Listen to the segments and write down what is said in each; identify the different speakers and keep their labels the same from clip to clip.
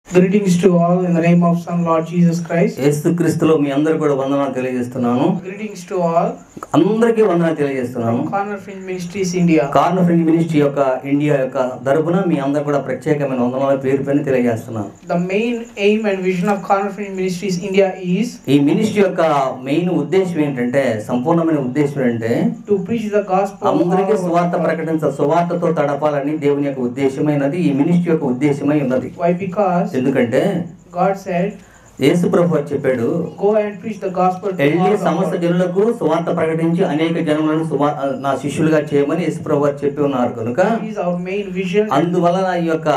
Speaker 1: Greetings to all in the name of Son Lord Jesus Christ.
Speaker 2: యేసుక్రీస్తులో మీ అందరు కూడా వందనాలు తెలియజేస్తున్నాను
Speaker 1: Greetings to all
Speaker 2: అందరికీ వందనాలు తెలియజేస్తున్నాను
Speaker 1: from Corner Fringe Ministries India.
Speaker 2: Corn fringe ministry యొక్క ఇండియా యొక్క తరపున మీ అందరు కూడా ప్రత్యేకమైన వందనాలు పేరు పైన తెలియజేస్తున్నాను
Speaker 1: The main aim and vision of Corner Fringe Ministries India is
Speaker 2: ఈ మినిస్ట్రీ యొక్క మెయిన్ ఉద్దేశం ఏంటంటే సంపూర్ణమైన ఉద్దేశం ఏంటంటే
Speaker 1: to preach the gospel. all
Speaker 2: అందరికీ
Speaker 1: over
Speaker 2: సువార్త
Speaker 1: the world.
Speaker 2: ప్రకటించ సువార్తతో తడపాలని దేవుని యొక్క ఉద్దేశమైనది ఈ మినిస్ట్రీ యొక్క ఉద్దేశమై ఉన్నది
Speaker 1: Why? Because
Speaker 2: ఎందుకంటే
Speaker 1: God said,
Speaker 2: యేసు ప్రభు చెప్పాడు
Speaker 1: Go and preach the gospel to
Speaker 2: వెళ్ళి
Speaker 1: all the
Speaker 2: సమస్త
Speaker 1: world.
Speaker 2: జనులకు సువార్త ప్రకటించి అనేక జనులను సువా నా శిష్యులుగా చేయమని యేసు ప్రభు వారు చెప్పి ఉన్నారు కనుక
Speaker 1: This is our main vision.
Speaker 2: అందువలన ఈ యొక్క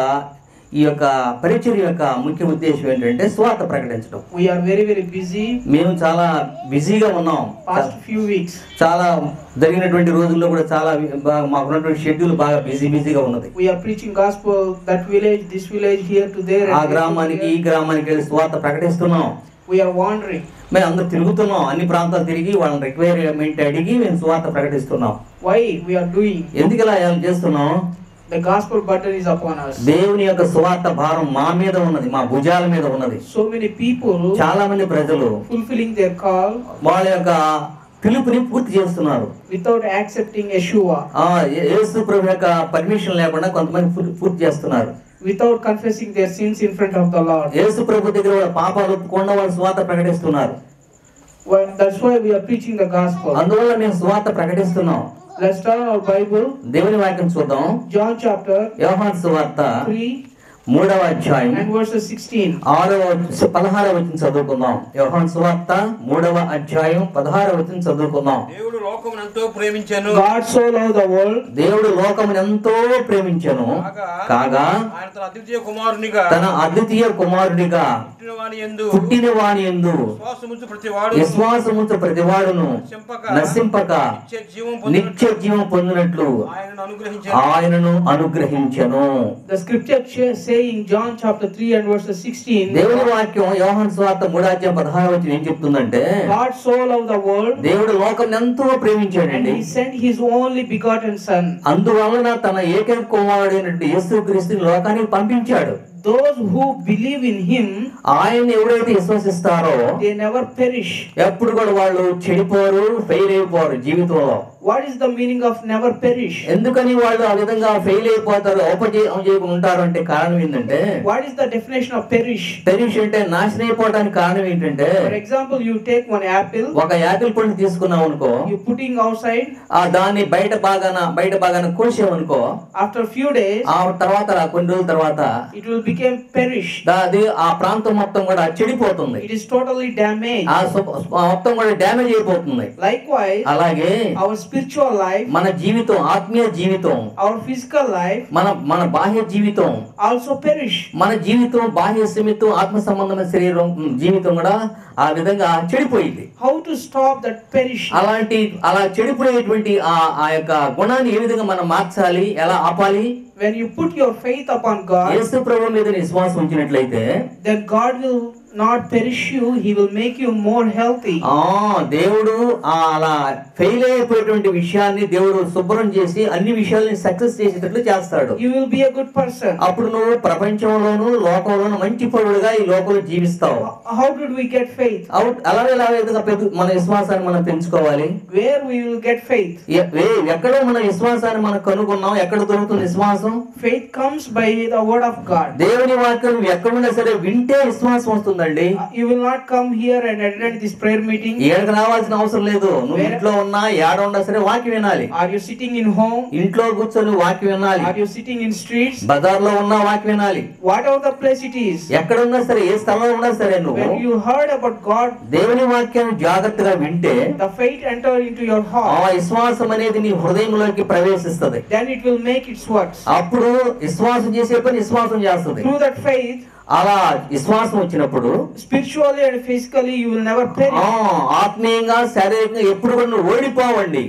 Speaker 2: ఈ యొక్క పరిచర్య యొక్క ముఖ్య ఉద్దేశం ఏంటంటే స్వార్థ ప్రకటించడం
Speaker 1: We are very very busy.
Speaker 2: మేము చాలా బిజీగా ఉన్నాం
Speaker 1: Past few weeks,
Speaker 2: చాలా జరిగినటువంటి రోజుల్లో కూడా చాలా బాగా మాకున్నటువంటి షెడ్యూల్ బాగా బిజీ బిజీగా ఉన్నది
Speaker 1: we are preaching gospel that village, this village, here to there. and
Speaker 2: ఆ
Speaker 1: there to
Speaker 2: గ్రామానికి ఈ
Speaker 1: here.
Speaker 2: గ్రామానికి వెళ్ళి స్వార్థ ప్రకటిస్తున్నాం
Speaker 1: We are wandering.
Speaker 2: మేము అందరూ తిరుగుతున్నాం అన్ని ప్రాంతాలు తిరిగి వాళ్ళని రిక్వైర్మెంట్ అడిగి మేము స్వార్థ ప్రకటిస్తున్నాం
Speaker 1: Why we are doing?
Speaker 2: ఎందుకు ఇలా ఏం చేస్తున్నాం
Speaker 1: The gospel burden is upon us.
Speaker 2: దేవుని యొక్క సువార్త భారం మా మీద ఉన్నది మా భుజాల మీద ఉన్నది
Speaker 1: So many people
Speaker 2: చాలా మంది ప్రజలు
Speaker 1: fulfilling their call
Speaker 2: వాళ్ళ యొక్క పిలుపుని పూర్తి చేస్తున్నారు
Speaker 1: without accepting Yeshua,
Speaker 2: ఆ ఏ- యేసు ప్రభు యొక్క పర్మిషన్ లేకుండా కొంతమంది పూర్తి- పూర్తి చేస్తున్నారు
Speaker 1: without confessing their sins in front of the Lord.
Speaker 2: యేసు ప్రభు దగ్గర వాళ్ళ పాపాలు ఒప్పుకుండా వాళ్ళు స్వార్థ ప్రకటిస్తున్నారు
Speaker 1: Well, that's why we are preaching the gospel.
Speaker 2: అందువల్ల మేము స్వార్థ ప్రకటిస్తున్నాం
Speaker 1: Let's turn our Bible,
Speaker 2: దేవుని వాక్యం చూద్దాం
Speaker 1: John chapter
Speaker 2: యోహాన్ సువార్త
Speaker 1: 3
Speaker 2: మూడవ అధ్యాయం
Speaker 1: and verses 16.
Speaker 2: ఆరవ పదహారవ వచ్చిన చదువుకుందాం యోహాన్ సువార్త మూడవ అధ్యాయం పదహారవ వచ్చిన చదువుకుందాం
Speaker 3: దేవుడు లోకమునంతో ప్రేమించాను
Speaker 1: God so loved the world
Speaker 2: దేవుడు లోకమును ఎంతో ప్రేమించను కాగా
Speaker 3: ఆయన తన అద్వితీయ కుమారునిగా
Speaker 2: తన అద్వితీయ కుమారుడిగా
Speaker 3: పుట్టిన వాని ఎందు
Speaker 2: పుట్టిన వాని ఎందు
Speaker 3: శ్వాసముంచు ప్రతివాడు
Speaker 2: విశ్వాసముంచు ప్రతివాడును
Speaker 3: నశింపక
Speaker 2: నశింపక
Speaker 3: నిత్య జీవం
Speaker 2: నిత్య
Speaker 3: పొందినట్లు
Speaker 2: జీవం పొందినట్లు
Speaker 3: ఆయనను అనుగ్రహించాను
Speaker 2: ఆయనను అనుగ్రహించను
Speaker 1: The scripture ch- saying John chapter 3 and verses 16
Speaker 2: దేవుని వాక్యం యోహాన్ స్వార్థ మూడాధ్యాయం పదహారు వచ్చి ఏం చెప్తుందంటే
Speaker 1: God so loved the world
Speaker 2: దేవుడు లోకం ఎంతో
Speaker 1: and
Speaker 2: ప్రేమించాడండి
Speaker 1: he sent his only begotten son.
Speaker 2: అందువలన తన ఏకైక కుమారుడైనటువంటి యేసుక్రీస్తుని లోకానికి పంపించాడు
Speaker 1: Those who believe in him,
Speaker 2: ఆయన ఎవరైతే విశ్వసిస్తారో
Speaker 1: they never perish.
Speaker 2: ఎప్పుడు కూడా వాళ్ళు చెడిపోరు ఫెయిల్ అయిపోరు జీవితంలో
Speaker 1: What is the meaning of never perish?
Speaker 2: ఎందుకని వాళ్ళు ఆ విధంగా ఫెయిల్ అయిపోతారు ఉపజయం చేయకుండా ఉంటారు అంటే కారణం ఏంటంటే
Speaker 1: What is the definition of perish?
Speaker 2: Perish అంటే నాశనం అయిపోవడానికి కారణం ఏంటంటే
Speaker 1: For example, you take one apple,
Speaker 2: ఒక యాపిల్ పండు తీసుకున్నాం అనుకో
Speaker 1: you putting outside,
Speaker 2: ఆ దాన్ని బయట బాగాన బయట బాగాన కోసామనుకో
Speaker 1: after few days,
Speaker 2: ఆ తర్వాత కొన్ని రోజుల తర్వాత
Speaker 1: it will become perish.
Speaker 2: దా- అది ఆ ప్రాంతం మొత్తం కూడా చెడిపోతుంది
Speaker 1: It is totally damaged.
Speaker 2: ఆ సు- ఆ మొత్తం కూడా డ్యామేజ్ అయిపోతుంది
Speaker 1: Likewise,
Speaker 2: అలాగే
Speaker 1: our spiritual life,
Speaker 2: మన జీవితం ఆత్మీయ జీవితం
Speaker 1: our physical life
Speaker 2: మన మన బాహ్య జీవితం
Speaker 1: also perish.
Speaker 2: మన జీవితం బాహ్య సమితం ఆత్మ సంబంధమైన శరీరం ఉమ్, జీవితం కూడా ఆ విధంగా చెడిపోయింది
Speaker 1: How to stop that perish?
Speaker 2: అలాంటి అలా చెడిపోయేటువంటి ఆ ఆ యొక్క గుణాన్ని ఏ విధంగా మనం మార్చాలి ఎలా ఆపాలి
Speaker 1: When you put your faith upon God,
Speaker 2: యేసు ప్రభు మీద విశ్వాసం ఉంచినట్లయితే
Speaker 1: then God will not perish you, He will make you more healthy.
Speaker 2: ఆ దేవుడు ఆ అలా ఫెయిల్ అయిపోయేటువంటి విషయాన్ని దేవుడు శుభ్రం చేసి అన్ని విషయాల్ని సక్సెస్ చేసేటట్లు చేస్తాడు
Speaker 1: You will be a good person.
Speaker 2: అప్పుడు నువ్వు ప్రపంచంలోను లోకంలోను మంచి పరుడుగా ఈ లోకంలో జీవిస్తావు
Speaker 1: How did we get faith?
Speaker 2: Out అలా ఎలా విధంగా పెరుగు- మన విశ్వాసాన్ని మనం పెంచుకోవాలి
Speaker 1: Where we will get faith?
Speaker 2: ఎ- ఏ- ఎక్కడో మన విశ్వాసాన్ని మనం కనుగొన్నాం ఎక్కడ దొరుకుతుంది విశ్వాసం
Speaker 1: Faith comes by the word of God.
Speaker 2: దేవుని వాక్యం నువ్వు ఎక్కడున్నా సరే వింటే విశ్వాసం వస్తుందండి
Speaker 1: Uh, You will not come here and attend this prayer meeting.
Speaker 2: ఏడకు రావాల్సిన అవసరం లేదు నువ్వు ఇంట్లో ఉన్నా ఏడ ఉన్నా సరే వాక్యం వినాలి
Speaker 1: Are you sitting in home?
Speaker 2: ఇంట్లో కూర్చొని వాక్యం వినాలి
Speaker 1: Are you sitting in streets?
Speaker 2: బజార్లో ఉన్నా వాక్యం వినాలి
Speaker 1: Whatever the place it is,
Speaker 2: ఎక్కడ ఉన్నా సరే ఏ స్థలంలో ఉన్నా సరే నువ్వు
Speaker 1: when you heard about God,
Speaker 2: దేవుని వాక్యాన్ని జాగ్రత్తగా వింటే
Speaker 1: the faith enter into your
Speaker 2: ఆ
Speaker 1: heart,
Speaker 2: విశ్వాసం అనేది నీ హృదయంలోకి ప్రవేశిస్తది
Speaker 1: then it will make its works.
Speaker 2: అప్పుడు విశ్వాసం చేసే పని విశ్వాసం చేస్తుంది
Speaker 1: Through that faith,
Speaker 2: అలా విశ్వాసం వచ్చినప్పుడు
Speaker 1: spiritually and physically, you will never
Speaker 2: ఆ
Speaker 1: perish.
Speaker 2: ఆత్మీయంగా శారీరకంగా ఎప్పుడు కూడా నువ్వు ఓడిపోవండి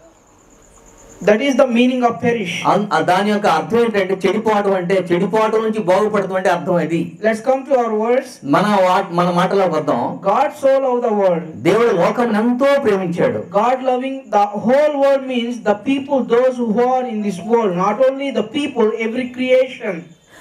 Speaker 1: That is the meaning of perish.
Speaker 2: అన్- ఆ దాని యొక్క అర్థం ఏంటంటే చెడిపోవటం అంటే చెడిపోవటం నుంచి బాగుపడటం అంటే అర్థం అది
Speaker 1: Let's come to our words.
Speaker 2: మన వా- మన మాటలోకి వద్దాం
Speaker 1: God so loved the world.
Speaker 2: దేవుడు లోకం ఎంతో ప్రేమించాడు
Speaker 1: God loving the whole world means the people, those who are in this world, not only the people, every creation.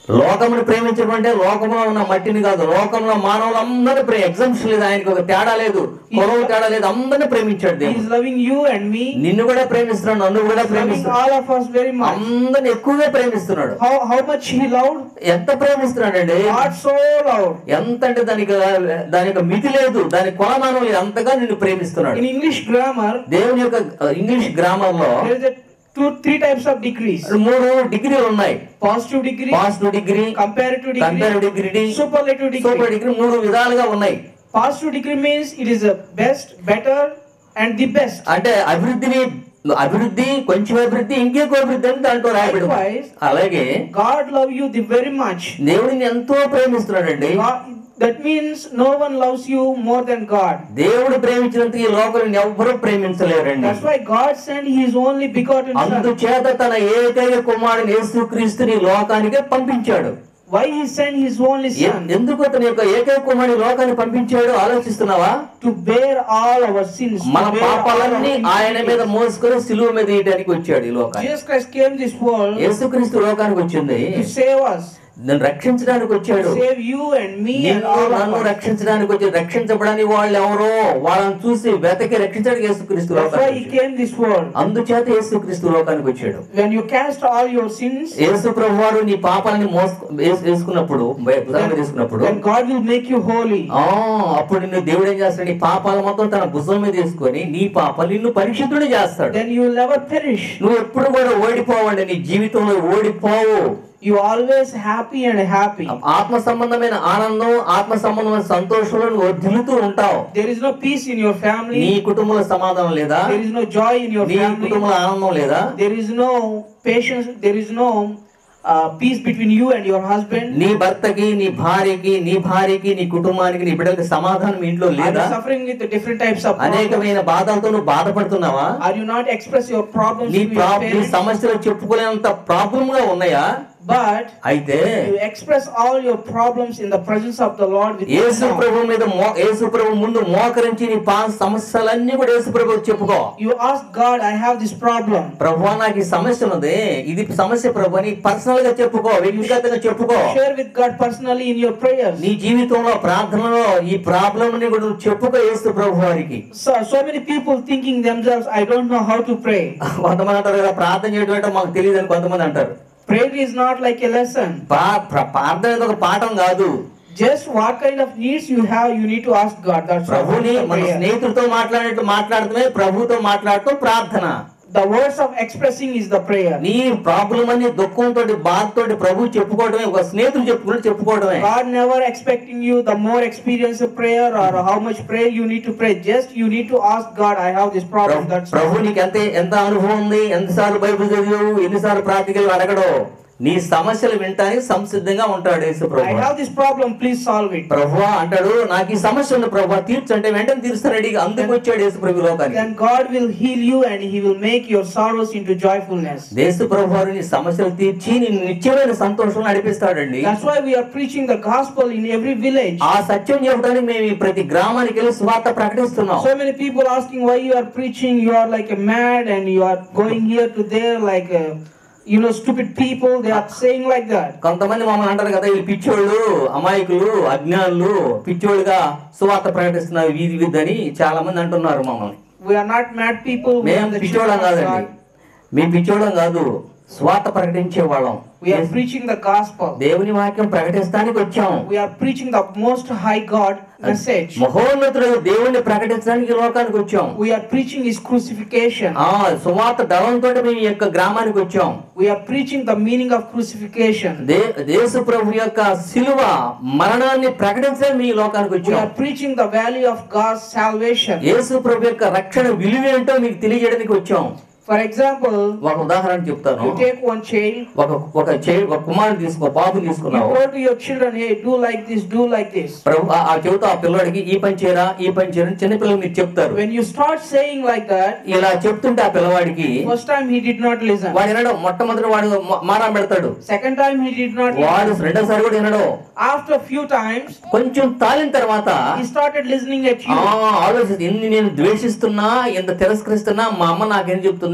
Speaker 2: లోకమును ప్రేమించడం అంటే లోకంలో ఉన్న మట్టిని కాదు లోకంలో మానవులందరినీ ప్రే ఎగ్జామ్షన్ లేదు ఆయనకి ఒక తేడా లేదు కులవు తేడా లేదు అందరినీ ప్రేమించాడు
Speaker 1: He
Speaker 2: దేవుడు
Speaker 1: is loving you and me,
Speaker 2: నిన్ను కూడా ప్రేమిస్తున్నాడు నన్ను కూడా
Speaker 1: loving
Speaker 2: ప్రేమిస్తున్నాడు
Speaker 1: all of us very much.
Speaker 2: అందరిని ఎక్కువగా ప్రేమిస్తున్నాడు
Speaker 1: How, how much He loved?
Speaker 2: ఎంత ప్రేమిస్తున్నాడండి
Speaker 1: God so loved.
Speaker 2: ఎంత అంటే దానికి దాని యొక్క మితి లేదు దాని కొలమానం లేదు అంతగా నిన్ను ప్రేమిస్తున్నాడు
Speaker 1: In English grammar,
Speaker 2: దేవుని యొక్క ఇంగ్లీష్ గ్రామర్ లో
Speaker 1: there is a two, three types of degrees.
Speaker 2: మూడు డిగ్రీలు ఉన్నాయి
Speaker 1: Positive degree,
Speaker 2: positive degree
Speaker 1: comparative
Speaker 2: comparative
Speaker 1: degree,
Speaker 2: degree
Speaker 1: superlative degree.
Speaker 2: Super degree మూడు విధాలుగా ఉన్నాయి
Speaker 1: Positive degree means it is the best, better, and the best.
Speaker 2: అంటే అభివృద్ధిని అభివృద్ధి కొంచెం అభివృద్ధి ఇంకెక్కువ అభివృద్ధి అని దాంట్లో రాయబడి ఉంది.
Speaker 1: Likewise,
Speaker 2: అలాగే
Speaker 1: God love you the very much.
Speaker 2: దేవుడిని ఎంతో ప్రేమిస్తున్నాడండి
Speaker 1: God, that means no one loves you more than God.
Speaker 2: దేవుడు ప్రేమించినంత ఈ లోకం ఎవ్వరూ ప్రేమించలేరండి
Speaker 1: That's why God sent His only begotten Son.
Speaker 2: అందుచేత తన ఏకైక కుమారుని యేసుక్రీస్తుని లోకానికి పంపించాడు
Speaker 1: Why He sent His only
Speaker 2: a-
Speaker 1: Son?
Speaker 2: ఎందుకు అతని యొక్క ఏకైక కుమారుని లోకానికి పంపించాడు ఆలోచిస్తున్నావా
Speaker 1: To bear all our sins. to
Speaker 2: మన
Speaker 1: bear all our
Speaker 2: పాపాలన్నీ ఆయన మీద
Speaker 1: iniquities.
Speaker 2: మోసుకొని సిలువ మీద వేయడానికి వచ్చాడు ఈ లోకానికి
Speaker 1: Jesus Christ came this world
Speaker 2: యేసుక్రీస్తు లోకానికి వచ్చింది
Speaker 1: to save us.
Speaker 2: నన్ను రక్షించడానికి వచ్చాడు
Speaker 1: To save you and me and
Speaker 2: నిన్ను
Speaker 1: all
Speaker 2: నన్ను
Speaker 1: of us.
Speaker 2: రక్షించడానికి వచ్చి రక్షించబడని వాళ్ళు ఎవరో వాళ్ళని చూసి వెతకి రక్షించడానికి యేసుక్రీస్తు
Speaker 1: That's why
Speaker 2: లోకానికి
Speaker 1: He
Speaker 2: వచ్చాడు.
Speaker 1: came this world.
Speaker 2: అందుచేత యేసుక్రీస్తు లోకానికి వచ్చాడు
Speaker 1: When you cast all your sins,
Speaker 2: యేసు ప్రభు వారు నీ పాపాలని మోసు వేసు- వేసుకున్నప్పుడు భుజం మీద వేసుకున్నప్పుడు
Speaker 1: then God will make you holy.
Speaker 2: ఆ అప్పుడు నిన్ను దేవుడు ఏం చేస్తాడు నీ పాపాల మొత్తం తన భుజం మీద వేసుకొని నీ పాపాలు నిన్ను పరిశుద్ధుడు చేస్తాడు
Speaker 1: Then you will never perish.
Speaker 2: నువ్వు ఎప్పుడు కూడా ఓడిపోవండి నీ జీవితంలో ఓడిపోవు
Speaker 1: You always happy and happy.
Speaker 2: ఆత్మ సంబంధమైన ఆనందం ఆత్మ సంబంధమైన సంతోషంలో నువ్వు వర్ధిల్లుతూ ఉంటావు
Speaker 1: There is no peace in your
Speaker 2: నీ
Speaker 1: family.
Speaker 2: కుటుంబంలో సమాధానం లేదా
Speaker 1: There is no joy in your
Speaker 2: నీ
Speaker 1: family.
Speaker 2: కుటుంబంలో ఆనందం లేదా
Speaker 1: There is no patience. There is no uh, peace between you and your husband.
Speaker 2: నీ భర్తకి నీ భార్యకి నీ భార్యకి నీ కుటుంబానికి నీ బిడ్డలకి సమాధానం మీ ఇంట్లో
Speaker 1: Are
Speaker 2: లేదా
Speaker 1: you suffering with the different types of problems?
Speaker 2: అనేకమైన బాధలతో నువ్వు బాధపడుతున్నావా
Speaker 1: Are you not express your problems
Speaker 2: నీ
Speaker 1: to your
Speaker 2: ప్రాబ్ నీ
Speaker 1: parents?
Speaker 2: సమస్యలు చెప్పుకునేంత ప్రాబ్లం గా ఉన్నాయా
Speaker 1: But
Speaker 2: అయితే
Speaker 1: you express all your problems in the presence of the Lord with
Speaker 2: Yesu
Speaker 1: now.
Speaker 2: ప్రభు మీద మో యేసు ప్రభు ముందు మోకరించి నీ పా సమస్యలన్నీ కూడా యేసు ప్రభు చెప్పుకో
Speaker 1: You ask God, I have this problem.
Speaker 2: ప్రభు నాకు ఈ సమస్య ఉన్నది ఇది సమస్య ప్రభు అని పర్సనల్ గా చెప్పుకో వ్యక్తిగతంగా చెప్పుకో
Speaker 1: Share with God personally in your prayers.
Speaker 2: నీ జీవితంలో ప్రార్థనలో ఈ ప్రాబ్లం ని కూడా నువ్వు చెప్పుకో యేసు ప్రభు వారికి
Speaker 1: So, so many people thinking themselves, I don't know how to pray.
Speaker 2: కొంతమంది అంటారు కదా ప్రార్థన చేయడం అంటే మాకు తెలియదు అని కొంతమంది అంటారు
Speaker 1: Prayer is not like a lesson.
Speaker 2: ప్రా- ప్ర- ప్రార్థన అనేది ఒక పాఠం కాదు
Speaker 1: Just what kind of needs you have, you need to ask God. That's all.
Speaker 2: ప్రభుని
Speaker 1: That's the
Speaker 2: మన
Speaker 1: prayer.
Speaker 2: స్నేహితులతో మాట్లాడినట్టు మాట్లాడటమే ప్రభుతో మాట్లాడటం ప్రార్థన
Speaker 1: The words of expressing is the prayer.
Speaker 2: నీ ప్రాబ్లం అని దుఃఖంతో బాధతో ప్రభు చెప్పుకోవడమే ఒక స్నేహితులు చెప్పుకుంటూ చెప్పుకోవడమే
Speaker 1: God never expecting you the more experience of prayer or how much prayer you need to pray. Just you need to ask God, I have this problem.
Speaker 2: Prabhu-
Speaker 1: That's
Speaker 2: ప్రభు నీకు ఎంత ఎంత అనుభవం ఉంది ఎన్నిసార్లు బైబిల్ చదివావు ఎన్నిసార్లు ప్రార్థికలు అడగడో నీ సమస్యలు వినటానికి సంసిద్ధంగా ఉంటాడు యేసు
Speaker 1: I
Speaker 2: Prabhu
Speaker 1: have this problem, please solve it.
Speaker 2: ప్రభు అంటాడు నాకు ఈ సమస్య ఉంది ప్రభు తీర్చంటే వెంటనే తీరుస్తాను రెడీగా అందుకు వచ్చాడు యేసు ప్రభు లోకానికి
Speaker 1: Then God will heal you and He will make your sorrows into joyfulness.
Speaker 2: దేశ ప్రభు వారు నీ సమస్యలు తీర్చి నిన్ను నిత్యమైన సంతోషం నడిపిస్తాడండి
Speaker 1: That's why we are preaching the gospel in every village.
Speaker 2: ఆ సత్యం చెప్పడానికి మేము ఈ ప్రతి గ్రామానికి వెళ్ళి స్వార్థ ప్రకటిస్తున్నాం
Speaker 1: So many people asking why you are preaching, you are like a mad and you are going here to there like uh, you know stupid people. They are saying like that.
Speaker 2: కొంతమంది మమ్మల్ని అంటారు కదా ఈ పిచ్చోళ్ళు అమాయకులు అజ్ఞానులు పిచ్చోళ్ళుగా సువార్త ప్రకటిస్తున్నారు వీధి వీధి అని చాలా మంది అంటున్నారు మమ్మల్ని
Speaker 1: We are not mad people. We are
Speaker 2: మేము
Speaker 1: the
Speaker 2: పిచ్చోళ్ళం
Speaker 1: children of
Speaker 2: కాదండి
Speaker 1: God.
Speaker 2: మేము పిచ్చోళ్ళం కాదు స్వార్థ ప్రకటించే వాళ్ళం
Speaker 1: We are preaching the gospel.
Speaker 2: దేవుని వాక్యం ప్రకటిస్తానికి వచ్చాం
Speaker 1: We are preaching the most high God message.
Speaker 2: మహోన్నతుడు దేవుణ్ణి ప్రకటించడానికి ఈ లోకానికి వచ్చాం
Speaker 1: We are preaching His crucifixion.
Speaker 2: ఆ సువార్త దళంతో మేము ఈ యొక్క గ్రామానికి వచ్చాం
Speaker 1: We are preaching the meaning of crucifixion.
Speaker 2: దే దేశ ప్రభు యొక్క సిలువ మరణాన్ని ప్రకటించడానికి మీ లోకానికి
Speaker 1: We
Speaker 2: వచ్చాం
Speaker 1: are preaching the value of God's salvation.
Speaker 2: యేసు ప్రభు యొక్క రక్షణ విలువ ఏంటో మీకు తెలియజేయడానికి వచ్చాం
Speaker 1: For example,
Speaker 2: ఒక ఉదాహరణ చెప్తాను
Speaker 1: you take one child,
Speaker 2: ఒక ఒక చే ఒక కుమారుని తీసుకో బాబు
Speaker 1: you
Speaker 2: తీసుకున్నావు
Speaker 1: go to your children, hey, do like this, do like this.
Speaker 2: ప్రభు ఆ- ఆ చెబుతా ఆ పిల్లవాడికి ఈ పని చేయరా ఈ పని చేయరా అని చిన్నపిల్లలు మీరు చెప్తారు
Speaker 1: When you start saying like that,
Speaker 2: ఇలా చెప్తుంటే ఆ పిల్లవాడికి
Speaker 1: first time he did not listen.
Speaker 2: వాడు వినడం మొట్టమొదటి వాడు మ- మారా పెడతాడు
Speaker 1: Second time he did not
Speaker 2: వాడు
Speaker 1: listen.
Speaker 2: రెండోసారి కూడా వినడు
Speaker 1: After a few times,
Speaker 2: కొంచెం తాలిన తర్వాత
Speaker 1: he started listening at
Speaker 2: ఆ
Speaker 1: you.
Speaker 2: ఆలోచిస్తుంది ఎన్ని నేను ద్వేషిస్తున్నా ఎంత తిరస్కరిస్తున్నా మా అమ్మ నాకేం చెప్తుంది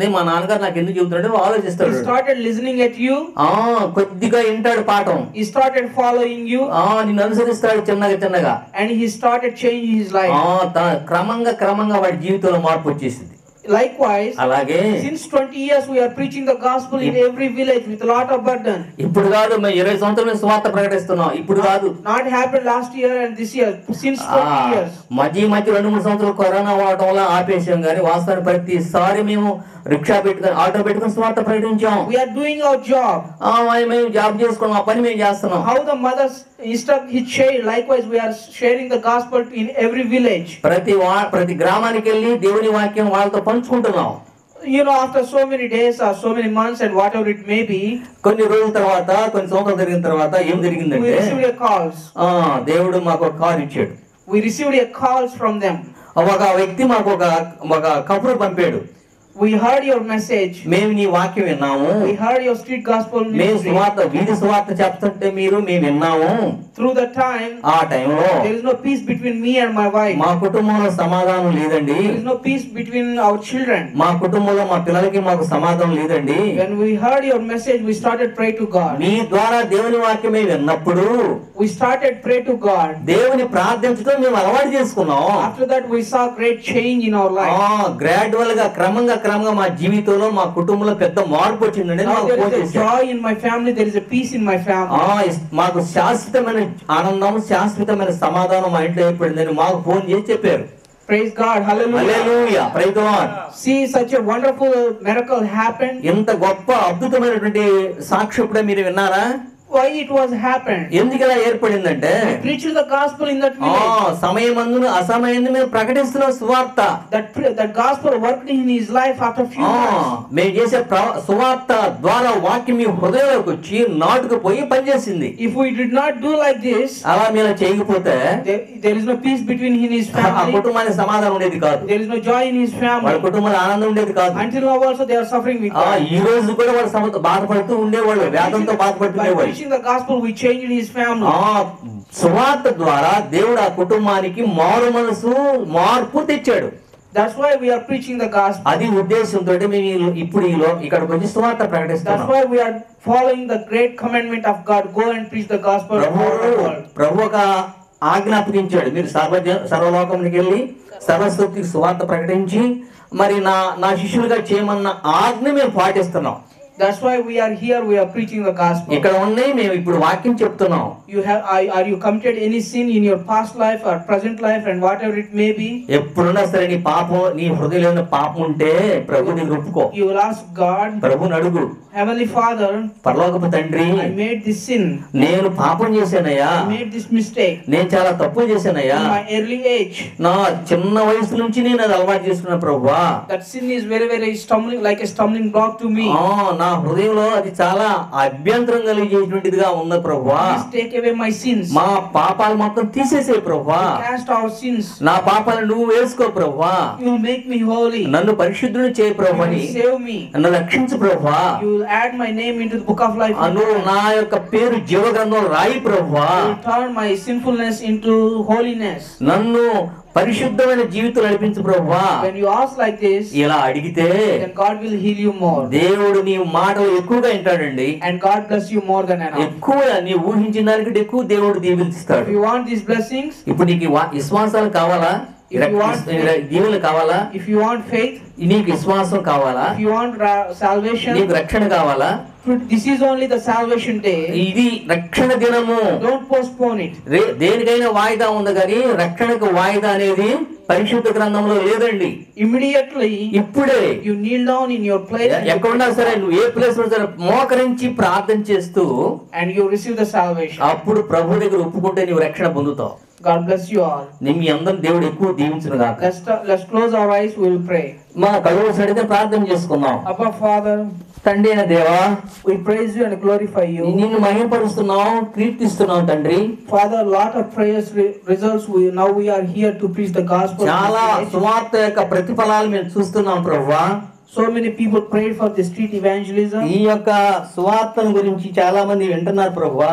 Speaker 2: చెప్తుంది మా నాన్నగారు నాకు ఎందుకు చెబుతున్నాడు
Speaker 1: He
Speaker 2: ఆలోచిస్తాడు
Speaker 1: started listening at you.
Speaker 2: ఆ కొద్దిగా వింటాడు పాఠం
Speaker 1: He started following you.
Speaker 2: ఆ నిన్ను అనుసరిస్తాడు చిన్నగా చిన్నగా
Speaker 1: And he started changing his life.
Speaker 2: ఆ త- క్రమంగా క్రమంగా వాడి జీవితంలో మార్పు వచ్చేసింది
Speaker 1: Likewise,
Speaker 2: అలాగే
Speaker 1: since 20 years we are preaching the gospel in every village with a lot of burden.
Speaker 2: ఇప్పుడు కాదు మేము ఇరవై సంవత్సరాల నుంచి స్వార్థ ప్రకటిస్తున్నాం ఇప్పుడు కాదు
Speaker 1: Not happened last year and this year, since
Speaker 2: ఆ,
Speaker 1: 20 years.
Speaker 2: మధ్య మధ్య రెండు మూడు సంవత్సరాలు కరోనా వాడటం వల్ల ఆపేసాం కానీ వాస్తవానికి ప్రతిసారి మేము రిక్షా పెట్టుకొని ఆటో పెట్టుకొని స్వార్థ ప్రకటించాం
Speaker 1: We are doing our job.
Speaker 2: ఆ, మరి మేము జాబ్ చేసుకున్నాం ఆ పని మేము చేస్తున్నాం
Speaker 1: How the mothers instruct his child, likewise we are sharing the gospel in every village.
Speaker 2: ప్రతి వా ప్రతి గ్రామానికి వెళ్ళి దేవుని వాక్యం వాళ్ళతో పంచుకుంటున్నాం
Speaker 1: You know, after so many days or so many months and whatever it may be,
Speaker 2: కొన్ని రోజుల తర్వాత కొన్ని సంవత్సరాలు జరిగిన తర్వాత ఏం
Speaker 1: we
Speaker 2: జరిగిందంటే
Speaker 1: received a calls.
Speaker 2: ఆ దేవుడు మాకు ఒక కార్ ఇచ్చాడు
Speaker 1: We received a calls from them.
Speaker 2: ఒక వ్యక్తి మాకు ఒక ఒక కబురు పంపాడు
Speaker 1: We heard your message.
Speaker 2: మేము నీ వాక్యం విన్నాము
Speaker 1: We heard your street gospel
Speaker 2: మేము
Speaker 1: ministry.
Speaker 2: సువార్త వీధి సువార్త చెప్తుంటే మీరు మేము విన్నాము
Speaker 1: Through the time,
Speaker 2: ఆ టైంలో
Speaker 1: there is no peace between me and my wife.
Speaker 2: మా కుటుంబంలో సమాధానం లేదండి
Speaker 1: There is no peace between our children.
Speaker 2: మా కుటుంబంలో మా పిల్లలకి మాకు సమాధానం లేదండి
Speaker 1: When we heard your message, we started pray to God.
Speaker 2: మీ ద్వారా దేవుని వాక్యమే విన్నప్పుడు
Speaker 1: We started pray to God.
Speaker 2: దేవుని ప్రార్థించడం మేము అలవాటు చేసుకున్నాం
Speaker 1: After that, we saw great change in our life.
Speaker 2: Gradual గా క్రమంగా క్రమంగా మా జీవితంలో మా కుటుంబంలో పెద్ద మార్పు వచ్చిందండి
Speaker 1: Now
Speaker 2: మాకు
Speaker 1: there
Speaker 2: ఫోన్
Speaker 1: is a
Speaker 2: చేశారు.
Speaker 1: joy in my family. There is a peace in my
Speaker 2: ఆ,
Speaker 1: family.
Speaker 2: ఇస్- మాకు శాశ్వతమైన ఆనందం శాశ్వతమైన సమాధానం మా ఇంట్లో ఏర్పడిందని మాకు ఫోన్ చేసి చెప్పారు
Speaker 1: Praise God. Hallelujah.
Speaker 2: Hallelujah, praise the Lord.
Speaker 1: See, such a wonderful miracle happened.
Speaker 2: ఇంత గొప్ప అద్భుతమైనటువంటి సాక్షి ఇప్పుడే మీరు విన్నారా
Speaker 1: Why it was happened?
Speaker 2: ఎందుకు ఇలా ఏర్పడిందంటే
Speaker 1: We preached the gospel in that
Speaker 2: ఆ
Speaker 1: village.
Speaker 2: సమయమందును అసమయందు మేము ప్రకటిస్తున్న సువార్త
Speaker 1: That pre- that gospel worked in his life after few
Speaker 2: ఆ,
Speaker 1: months.
Speaker 2: మేము చేసే ప్ర- సువార్త ద్వారా వాక్యం మీ హృదయంలోకి వచ్చి నాటుకుపోయి పనిచేసింది
Speaker 1: If we did not do like this,
Speaker 2: అలా మీరు చేయకపోతే
Speaker 1: there, there is no peace between he and his
Speaker 2: ఆ
Speaker 1: family.
Speaker 2: కుటుంబానికి సమాధానం ఉండేది కాదు
Speaker 1: There is no joy in his
Speaker 2: వాళ్ళ
Speaker 1: family.
Speaker 2: కుటుంబంలో ఆనందం ఉండేది కాదు
Speaker 1: Until now also they are suffering with
Speaker 2: ఆ
Speaker 1: that.
Speaker 2: ఈ రోజు కూడా వాళ్ళు సమ- బాధపడుతూ ఉండేవాళ్ళు వేదంతో
Speaker 1: By
Speaker 2: బాధపడుతుండేవాళ్ళు
Speaker 1: preaching the gospel, we changed his family.
Speaker 2: ఆ సువార్త ద్వారా దేవుడు ఆ కుటుంబానికి మారు మనసు మార్పు తెచ్చాడు
Speaker 1: That's why we are preaching the gospel.
Speaker 2: అది ఉద్దేశంతో మేము ఈ- ఇప్పుడు ఈ లో- ఇక్కడికి వచ్చి సువార్త
Speaker 1: That's
Speaker 2: ప్రకటిస్తున్నాం
Speaker 1: why we are following the great commandment of God. Go and preach the gospel to
Speaker 2: Prabhu
Speaker 1: all the world.
Speaker 2: ప్రభు ఒక ఆజ్ఞాపించాడు మీరు సర్వ సర్వలోకంకి వెళ్ళి సర్వస్థుతికి సువార్త ప్రకటించి మరి నా నా శిష్యులుగా చేయమన్న ఆజ్ఞ మేము పాటిస్తున్నాం
Speaker 1: That's why we are here. We are preaching the gospel.
Speaker 2: ఇక్కడ ఉన్నాయి మేము ఇప్పుడు వాక్యం చెప్తున్నాం
Speaker 1: You have are, are you committed any sin in your past life or present life and whatever it may be?
Speaker 2: ఎప్పుడున్నా సరే నీ పాపం నీ హృదయంలో ఉన్న పాపం ఉంటే ప్రభు నీకు ఒప్పుకో
Speaker 1: You will ask God,
Speaker 2: ప్రభుని అడుగు
Speaker 1: Heavenly Father,
Speaker 2: పరలోకపు తండ్రి
Speaker 1: I made this sin.
Speaker 2: నేను పాపం చేశానయ్యా
Speaker 1: I made this mistake
Speaker 2: నేను చాలా తప్పులు చేశానయ్యా
Speaker 1: in my early age.
Speaker 2: నా చిన్న వయసు నుంచి నేను అది అలవాటు చేసుకున్న ప్రభువా
Speaker 1: That sin is very, very stumbling, like a stumbling block to me.
Speaker 2: ఆ, నా హృదయంలో అది చాలా అభ్యంతరం కలిగేటువంటిదిగా ఉంది ప్రభువా
Speaker 1: Please take away my sins.
Speaker 2: మా పాపాలు మొత్తం తీసేసే ప్రభువా
Speaker 1: Cast our sins.
Speaker 2: నా పాపాలు నువ్వు వేసుకో ప్రభువా
Speaker 1: You will make me holy. You
Speaker 2: నన్ను పరిశుద్ధుని చేయి ప్రభు అని
Speaker 1: will save me.
Speaker 2: నన్ను రక్షించు ప్రభువా
Speaker 1: You will add my name into the book of life.
Speaker 2: అను నా యొక్క పేరు జీవ గ్రంథం రాయి ప్రభువా
Speaker 1: You will turn my sinfulness into holiness.
Speaker 2: నన్ను పరిశుద్ధమైన జీవితం నడిపించు ప్రభువా
Speaker 1: When you ask like this,
Speaker 2: ఇలా అడిగితే
Speaker 1: then God will heal you more.
Speaker 2: దేవుడు నీ మాటలు ఎక్కువగా వింటాడండి
Speaker 1: And God bless you more than enough.
Speaker 2: ఎక్కువ నీ ఊహించిన దానికంటే ఎక్కువ దేవుడు
Speaker 1: If
Speaker 2: దీవిస్తాడు
Speaker 1: you want these blessings,
Speaker 2: ఇప్పుడు నీకు వా- విశ్వాసాలు కావాలా
Speaker 1: If you want-
Speaker 2: దీవులు కావాలా
Speaker 1: if you want faith,
Speaker 2: నీకు విశ్వాసం కావాలా
Speaker 1: if you want ra- salvation,
Speaker 2: నీకు రక్షణ కావాలా
Speaker 1: this is only the salvation day.
Speaker 2: ఇది రక్షణ దినము
Speaker 1: Don't postpone it.
Speaker 2: రే- దేనికైనా వాయిదా ఉంది కానీ రక్షణకు వాయిదా అనేది పరిశుద్ధ గ్రంథంలో లేదండి
Speaker 1: Immediately,
Speaker 2: ఇప్పుడే
Speaker 1: you kneel down in your place
Speaker 2: ఎ- ఎక్కడున్నా సరే నువ్వు ఏ ప్లేస్ లో సరే మోకరించి ప్రార్థన చేస్తూ
Speaker 1: and you receive the salvation.
Speaker 2: అప్పుడు ప్రభు దగ్గర ఒప్పుకుంటే నీవు రక్షణ పొందుతావు
Speaker 1: God bless you all.
Speaker 2: నీ మీ అందరం దేవుడు ఎక్కువ దీవించును కాక
Speaker 1: Let's, let's close our eyes. We will pray.
Speaker 2: మా కడుగు సడితే ప్రార్థన చేసుకుందాం
Speaker 1: Abba Father,
Speaker 2: తండ్రి అయిన దేవా
Speaker 1: we praise you and glorify you.
Speaker 2: నిన్ను మహిమపరుస్తున్నాం కీర్తిస్తున్నాం తండ్రి
Speaker 1: Father, lot of prayers re- results. We now we are here to preach the gospel.
Speaker 2: చాలా సువార్త యొక్క ప్రతిఫలాలు మేము చూస్తున్నాం ప్రభువా
Speaker 1: So many people prayed for the street evangelism,
Speaker 2: ఈ యొక్క సువార్తను గురించి చాలా మంది వింటున్నారు ప్రభువా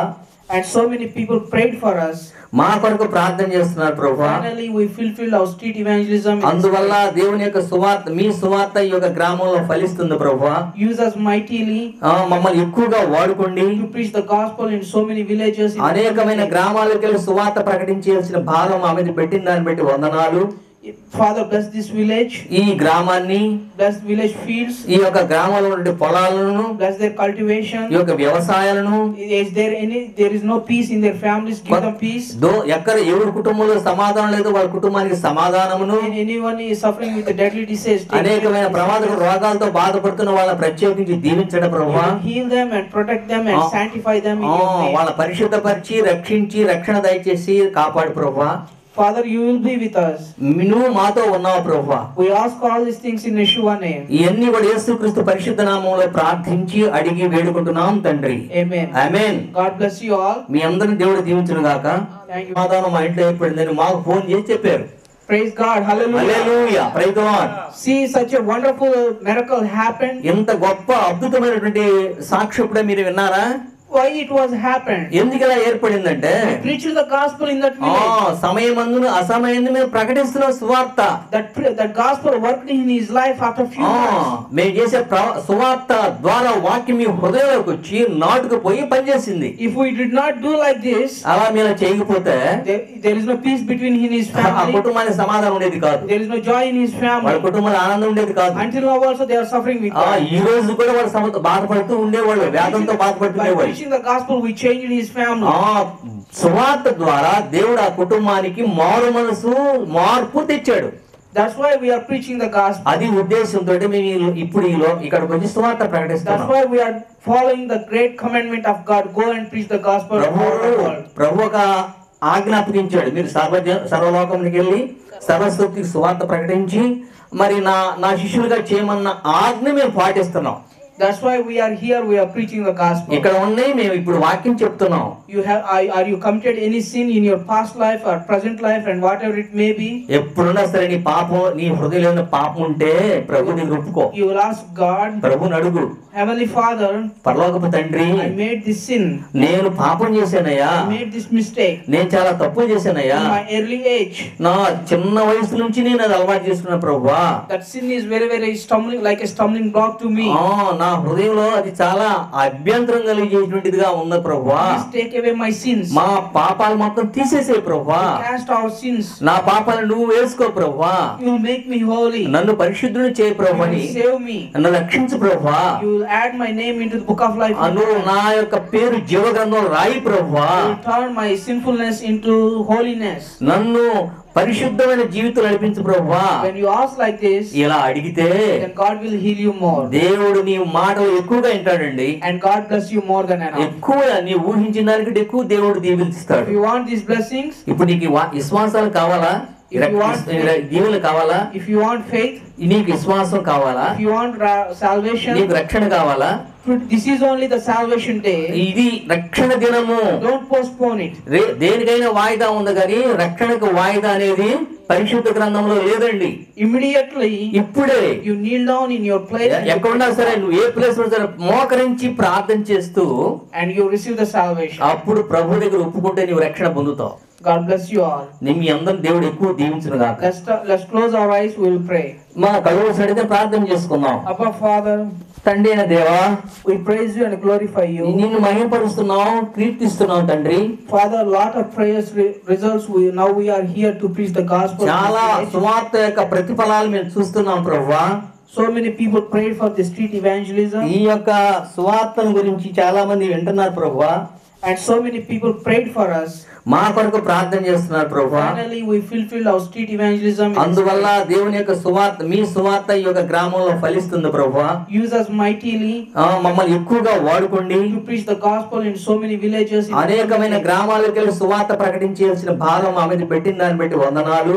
Speaker 1: And so many people prayed for us.
Speaker 2: మా కొరకు ప్రార్థన చేస్తున్నారు ప్రభు
Speaker 1: Finally, we fulfilled our street evangelism. in
Speaker 2: అందువల్ల దేవుని యొక్క సువార్త మీ సువార్త ఈ యొక్క గ్రామంలో ఫలిస్తుంది ప్రభు
Speaker 1: Use us mightily
Speaker 2: మమ్మల్ని ఎక్కువగా వాడుకోండి
Speaker 1: to preach the gospel in so many villages. in
Speaker 2: అనేకమైన గ్రామాలకు వెళ్ళి సువార్త ప్రకటించాల్సిన భారం మా మీద పెట్టిన దాన్ని బట్టి వందనాలు
Speaker 1: Father, bless this village,
Speaker 2: ఈ గ్రామాన్ని
Speaker 1: bless village fields,
Speaker 2: ఈ యొక్క గ్రామంలో ఉండే పొలాలను
Speaker 1: bless their cultivation.
Speaker 2: ఈ యొక్క వ్యవసాయాలను
Speaker 1: Is there any? There is no peace in their families. Give them peace.
Speaker 2: దో ఎక్కడ ఎవరి కుటుంబంలో సమాధానం లేదు వాళ్ళ కుటుంబానికి సమాధానమును
Speaker 1: And anyone is suffering with a deadly disease, take
Speaker 2: అనేకమైన
Speaker 1: care.
Speaker 2: ప్రమాదక రోగాలతో బాధపడుతున్న వాళ్ళ ప్రత్యేకించి దీవించడం
Speaker 1: You
Speaker 2: ప్రభా
Speaker 1: will heal them and protect them and
Speaker 2: Ah.
Speaker 1: sanctify them in
Speaker 2: ఆ,
Speaker 1: your name.
Speaker 2: వాళ్ళ పరిశుద్ధపరిచి రక్షించి రక్షణ దయచేసి కాపాడు ప్రభా
Speaker 1: Father, you will be with us.
Speaker 2: నువ్వు మాతో ఉన్నావు ప్రభా
Speaker 1: We ask all these things in Yeshua name.
Speaker 2: ఇవన్నీ కూడా యేసుక్రీస్తు పరిశుద్ధ నామంలో ప్రార్థించి అడిగి వేడుకుంటున్నాం తండ్రి
Speaker 1: Amen.
Speaker 2: Amen
Speaker 1: God bless you all.
Speaker 2: మీ అందరిని దేవుడు దీవించును గాక
Speaker 1: Thank you.
Speaker 2: సమాధానం మా ఇంట్లో ఏర్పడిందని మాకు ఫోన్ చేసి చెప్పారు
Speaker 1: Praise God. Hallelujah.
Speaker 2: Hallelujah praise the lord
Speaker 1: See, such a wonderful miracle happened.
Speaker 2: ఎంత గొప్ప అద్భుతమైనటువంటి సాక్షి ఇప్పుడే మీరు విన్నారా
Speaker 1: Why it was happened?
Speaker 2: ఎందుకు ఇలా ఏర్పడిందంటే
Speaker 1: Preaching the gospel in that
Speaker 2: ఆ
Speaker 1: village.
Speaker 2: సమయమందును అసమయందు మేము ప్రకటిస్తున్న సువార్త
Speaker 1: That pre- that gospel worked in his life after few
Speaker 2: ఆ,
Speaker 1: months.
Speaker 2: మేము చేసే ప్ర- సువార్త ద్వారా వాక్యం మీ హృదయంలోకి వచ్చి నాటుకుపోయి పనిచేసింది
Speaker 1: If we did not do like this,
Speaker 2: అలా మీరు చేయకపోతే
Speaker 1: there, there is no peace between he and his
Speaker 2: ఆ
Speaker 1: family.
Speaker 2: కుటుంబానికి సమాధానం ఉండేది కాదు
Speaker 1: There is no joy in his
Speaker 2: వాళ్ళ
Speaker 1: family.
Speaker 2: కుటుంబానికి ఆనందం ఉండేది కాదు
Speaker 1: Until now also they are suffering with
Speaker 2: ఆ
Speaker 1: that.
Speaker 2: ఈ రోజు కూడా వాళ్ళు సమ- బాధపడుతూ ఉండేవాళ్ళు వేదంతో
Speaker 1: By
Speaker 2: బాధపడుతుండేవాళ్ళు
Speaker 1: preaching the gospel, we changed his family.
Speaker 2: ఆ సువార్త ద్వారా దేవుడు ఆ కుటుంబానికి మారు మనసు మార్పు తెచ్చాడు
Speaker 1: That's why we are preaching the gospel.
Speaker 2: అది ఉద్దేశంతో మేము ఈ- ఇప్పుడు ఈ లో- ఇక్కడికి వచ్చి సువార్త
Speaker 1: That's
Speaker 2: ప్రకటిస్తున్నాం
Speaker 1: why we are following the great commandment of God. Go and preach the gospel all
Speaker 2: Prabhu
Speaker 1: over the world.
Speaker 2: ప్రభు ఒక ఆజ్ఞాపించాడు మీరు సర్వజ సర్వలోకంలోకి వెళ్ళి సర్వస్థుతికి సువార్త ప్రకటించి మరి నా నా శిష్యులుగా చేయమన్న ఆజ్ఞ మేము పాటిస్తున్నాం
Speaker 1: That's why we are here. We are preaching the gospel.
Speaker 2: ఇక్కడ ఉన్నాయి మేము ఇప్పుడు వాక్యం చెప్తున్నాం
Speaker 1: You have are, are you committed any sin in your past life or present life and whatever it may be?
Speaker 2: ఎప్పుడున్నా సరే నీ పాపం నీ హృదయంలో ఉన్న పాపం ఉంటే ప్రభు దగ్గర ఒప్పుకో
Speaker 1: You will ask God,
Speaker 2: ప్రభుని అడుగు
Speaker 1: Heavenly Father,
Speaker 2: పరలోకపు తండ్రి
Speaker 1: I made this sin.
Speaker 2: నేను పాపం చేశానయ్యా
Speaker 1: I made this mistake
Speaker 2: నేను చాలా తప్పు చేశానయ్యా
Speaker 1: in my early age.
Speaker 2: నా చిన్న వయసు నుంచి నేను అది అలవాటు చేసుకున్నా ప్రభువా
Speaker 1: That sin is very, very stumbling, like a stumbling block to me.
Speaker 2: ఆ, నా హృదయంలో అది చాలా అభ్యంతరం కలిగేటువంటిదిగా ఉంది ప్రభువా
Speaker 1: Please take away my sins.
Speaker 2: మా పాపాలు మొత్తం తీసేసే ప్రభువా
Speaker 1: Cast our sins.
Speaker 2: నా పాపాలు నువ్వు వేసుకో ప్రభువా
Speaker 1: You will make me holy.
Speaker 2: నన్ను పరిశుద్ధుని చేయి
Speaker 1: You
Speaker 2: ప్రభు అని
Speaker 1: will save me.
Speaker 2: నన్ను రక్షించు ప్రభువా
Speaker 1: You will add my name into the book of life.
Speaker 2: అను నా యొక్క పేరు జీవ గ్రంథం రాయి ప్రభువా
Speaker 1: You will turn my sinfulness into holiness.
Speaker 2: నన్ను పరిశుద్ధమైన జీవితం నడిపించు ప్రభువా
Speaker 1: When you ask like this,
Speaker 2: ఇలా అడిగితే
Speaker 1: then God will heal you more.
Speaker 2: దేవుడు నీ మాటలు ఎక్కువగా వింటాడండి
Speaker 1: And God bless you more than enough.
Speaker 2: ఎక్కువ నీ ఊహించిన దానికంటే ఎక్కువ దేవుడు
Speaker 1: If
Speaker 2: దీవిస్తాడు
Speaker 1: you want these blessings,
Speaker 2: ఇప్పుడు నీకు ఈ వా- విశ్వాసాలు కావాలా
Speaker 1: If you want-
Speaker 2: దీవులు కావాలా
Speaker 1: if you want faith,
Speaker 2: నీకు విశ్వాసం కావాలా
Speaker 1: if you want ra- salvation,
Speaker 2: నీకు రక్షణ కావాలా
Speaker 1: this is only the salvation day.
Speaker 2: ఇది రక్షణ దినము
Speaker 1: Don't postpone it.
Speaker 2: రే- దేనికైనా వాయిదా ఉంది కానీ రక్షణకు వాయిదా అనేది పరిశుద్ధ గ్రంథంలో లేదండి
Speaker 1: Immediately,
Speaker 2: ఇప్పుడే
Speaker 1: you kneel down in your place
Speaker 2: ఎ- ఎక్కడున్నా సరే నువ్వు ఏ ప్లేస్ లో సరే మోకరించి ప్రార్థన చేస్తూ
Speaker 1: and you receive the salvation.
Speaker 2: అప్పుడు ప్రభు దగ్గర ఒప్పుకుంటే నీవు రక్షణ పొందుతావు
Speaker 1: God bless you all.
Speaker 2: నీ మీ అందరం దేవుడు ఎక్కువ దీవించును కాక
Speaker 1: Let's, let's close our eyes. We will pray.
Speaker 2: మా కలువ సడితే ప్రార్థన చేసుకుందాం
Speaker 1: Abba Father,
Speaker 2: తండ్రి అయిన దేవా
Speaker 1: we praise you and glorify you.
Speaker 2: నిన్ను మహిమపరుస్తున్నాం కీర్తిస్తున్నాం తండ్రి
Speaker 1: Father, lot of prayers re- results. We now we are here to preach the gospel.
Speaker 2: చాలా సువార్త యొక్క ప్రతిఫలాలు మేము చూస్తున్నాం ప్రభువా
Speaker 1: So many people prayed for the street evangelism,
Speaker 2: ఈ యొక్క సువార్తను గురించి చాలా మంది వింటున్నారు ప్రభువా
Speaker 1: and so many people prayed for us.
Speaker 2: మా కొరకు ప్రార్థన చేస్తున్నారు ప్రభువా
Speaker 1: Finally, we fulfilled our street evangelism. in
Speaker 2: అందువల్ల దేవుని యొక్క సువార్త మీ సువార్త ఈ యొక్క గ్రామంలో ఫలిస్తుంది ప్రభువా
Speaker 1: Use us mightily
Speaker 2: ఆ, మమ్మల్ని ఎక్కువగా వాడుకోండి
Speaker 1: to preach the gospel in so many villages. in
Speaker 2: అనేకమైన గ్రామాలకు వెళ్ళి సువార్త ప్రకటించాల్సిన భారం మా మీద పెట్టిన దాన్ని బట్టి వందనాలు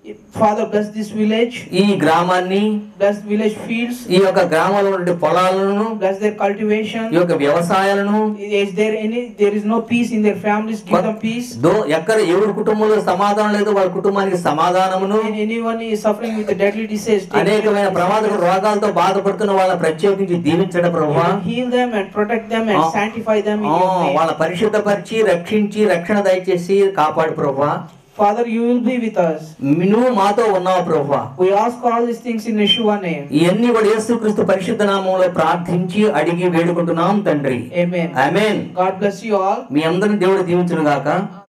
Speaker 1: Father, bless this village,
Speaker 2: ఈ గ్రామాన్ని
Speaker 1: bless village fields,
Speaker 2: ఈ యొక్క గ్రామంలో ఉండే పొలాలను
Speaker 1: bless their cultivation.
Speaker 2: ఈ యొక్క వ్యవసాయాలను
Speaker 1: Is there any, there is no peace in their families, give them peace.
Speaker 2: దో ఎక్కడ ఎవరి కుటుంబంలో సమాధానం లేదు వాళ్ళ కుటుంబానికి సమాధానమును
Speaker 1: And anyone is suffering with a deadly disease, take
Speaker 2: అనేకమైన ప్రమాదక రోగాలతో బాధపడుతున్న వాళ్ళని ప్రత్యేకించి దీవించడం ప్రభా
Speaker 1: and heal them and protect them and
Speaker 2: Ah.
Speaker 1: sanctify them in
Speaker 2: ఆ,
Speaker 1: your name.
Speaker 2: వాళ్ళ పరిశుద్ధపరిచి రక్షించి రక్షణ దయచేసి కాపాడు ప్రభా
Speaker 1: Father, you will be with us.
Speaker 2: నువ్వు మాతో ఉన్నావు ప్రభా
Speaker 1: We ask all these things in Yeshua name.
Speaker 2: ఇవన్నీ కూడా యేసుక్రీస్తు పరిశుద్ధ నామంలో ప్రార్థించి అడిగి వేడుకుంటున్నాం తండ్రి
Speaker 1: Amen.
Speaker 2: Amen
Speaker 1: God bless you all.
Speaker 2: మీ అందరిని దేవుడు దీవించును గాక